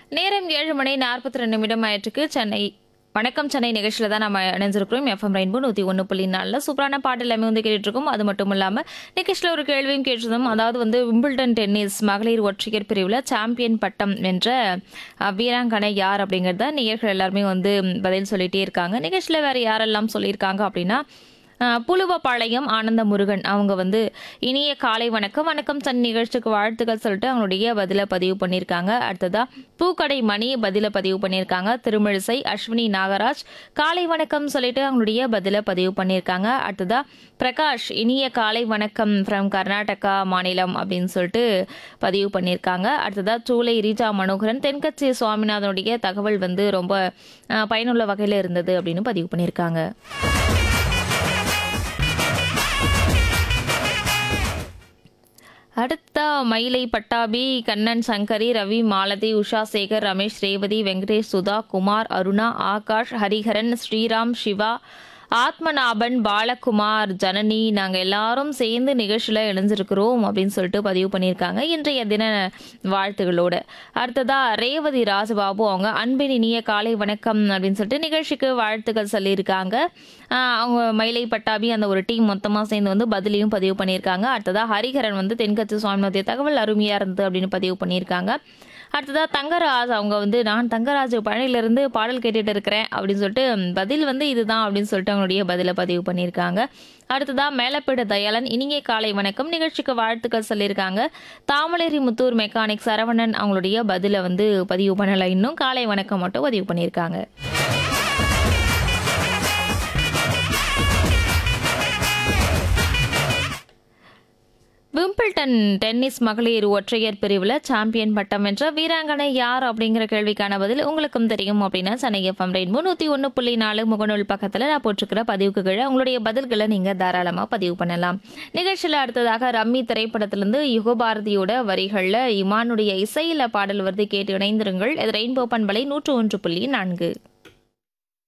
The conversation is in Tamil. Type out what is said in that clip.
நேரம் ஏழு மணி நாற்பத்தி ரெண்டு நிமிடம் ஆயிற்றுக்கு சென்னை வணக்கம் சென்னை நிகழ்ச்சியில் தான் நம்ம இணைஞ்சிருக்கிறோம் எஃப்எம் ரெயின்போ நூற்றி ஒன்று புள்ளி நாலில் சூப்பரான பாட்டு எல்லாமே வந்து கேட்டுட்டு இருக்கோம் அது மட்டும் இல்லாமல் நிகழ்ச்சியில் ஒரு கேள்வியும் கேட்டிருந்தோம் அதாவது வந்து விம்பிள்டன் டென்னிஸ் மகளிர் ஒற்றையர் பிரிவில் சாம்பியன் பட்டம் வென்ற அஹ், வீராங்கனை யார் அப்படிங்கிறத நேயர்கள் எல்லாருமே வந்து பதில் சொல்லிட்டே இருக்காங்க நிகழ்ச்சியில் வேறு யாரெல்லாம் சொல்லியிருக்காங்க அப்படின்னா அஹ், புலுவப்பாளையம் ஆனந்த முருகன் அவங்க வந்து இனிய காலை வணக்கம் வணக்கம் சன் நிகழ்ச்சிக்கு வாழ்த்துக்கள் சொல்லிட்டு அவங்களுடைய பதிலை பதிவு பண்ணியிருக்காங்க அடுத்ததா பூக்கடை மணி பதிலை பதிவு பண்ணியிருக்காங்க திருமிழிசை அஸ்வினி நாகராஜ் காலை வணக்கம் சொல்லிட்டு அவங்களுடைய பதிலை பதிவு பண்ணியிருக்காங்க அடுத்ததா பிரகாஷ் இனிய காலை வணக்கம் ஃப்ரம் கர்நாடகா மாநிலம் அப்படின்னு சொல்லிட்டு பதிவு பண்ணியிருக்காங்க அடுத்ததா சூளை ரீஜா மனோகரன் தென்கட்சி சுவாமிநாதனுடைய தகவல் வந்து ரொம்ப அஹ், பயனுள்ள வகையில் இருந்தது அப்படின்னு பதிவு பண்ணியிருக்காங்க அடுத்த மயிலை பட்டாபி கண்ணன் சங்கரி ரவி மாலதி உஷா சேகர் ரமேஷ் ரேவதி வெங்கடேஷ் சுதா குமார் அருணா ஆகாஷ் ஹரிஹரன் ஸ்ரீராம் சிவா ஆத்மநாபன் பாலகுமார் ஜனனி நாங்கள் எல்லாரும் சேர்ந்து நிகழ்ச்சியில் இணைஞ்சிருக்கிறோம் அப்படின்னு சொல்லிட்டு பதிவு பண்ணியிருக்காங்க இன்றைய தின வாழ்த்துகளோட அடுத்ததா ரேவதி ராஜபாபு அவங்க அன்பின் இனிய காலை வணக்கம் அப்படின்னு சொல்லிட்டு நிகழ்ச்சிக்கு வாழ்த்துக்கள் சொல்லியிருக்காங்க ஆஹ் அவங்க மயிலை பட்டாபி அந்த ஒரு டீம் மொத்தமாக சேர்ந்து வந்து பதிலையும் பதிவு பண்ணியிருக்காங்க அடுத்ததா ஹரிஹரன் வந்து தென்கட்சி சுவாமிநாதன் தகவல் அருமையாக இருந்தது அப்படின்னு பதிவு பண்ணியிருக்காங்க அடுத்ததா தங்கராஜ் அவங்க வந்து நான் தங்கராஜ் பழனியிலிருந்து பாடல் கேட்டுட்டு இருக்கிறேன் அப்படின்னு சொல்லிட்டு ம், பதில் வந்து இதுதான் அப்படின்னு சொல்லிட்டு அவங்களுடைய பதிலை பதிவு பண்ணியிருக்காங்க அடுத்ததா மேலப்பேடு தயாளன் இனிய காலை வணக்கம் நிகழ்ச்சிக்கு வாழ்த்துக்கள் சொல்லியிருக்காங்க தாமலேரி முத்தூர் மெக்கானிக் சரவணன் அவங்களுடைய பதிலை வந்து பதிவு பண்ணலை இன்னும் காலை வணக்கம் மட்டும் பதிவு பண்ணியிருக்காங்க விம்பிள்டன் டென்னிஸ் மகளிர் ஒற்றையர் பிரிவில் சாம்பியன் பட்டம் வென்ற வீராங்கனை யார் அப்படிங்கிற கேள்விக்கான பதில் உங்களுக்கும் தெரியும் அப்படின்னா சென்னை எஃப்எம் ரெயின்போ நூற்றி ஒன்று புள்ளி நாலு முகநூல் பக்கத்தில் நான் போட்டிருக்கிற பதிவுக்கு கீழே உங்களுடைய பதில்களை நீங்கள் தாராளமாக பதிவு பண்ணலாம் நிகழ்ச்சியில் அடுத்ததாக ரம்மி திரைப்படத்திலிருந்து யுகபாரதியோட வரிகளில் இமானுடைய இசையில பாடல் வருது கேட்டு இணைந்திருங்கள் இது ரெயின்போ பண்பலை நூற்று ஒன்று புள்ளி நான்கு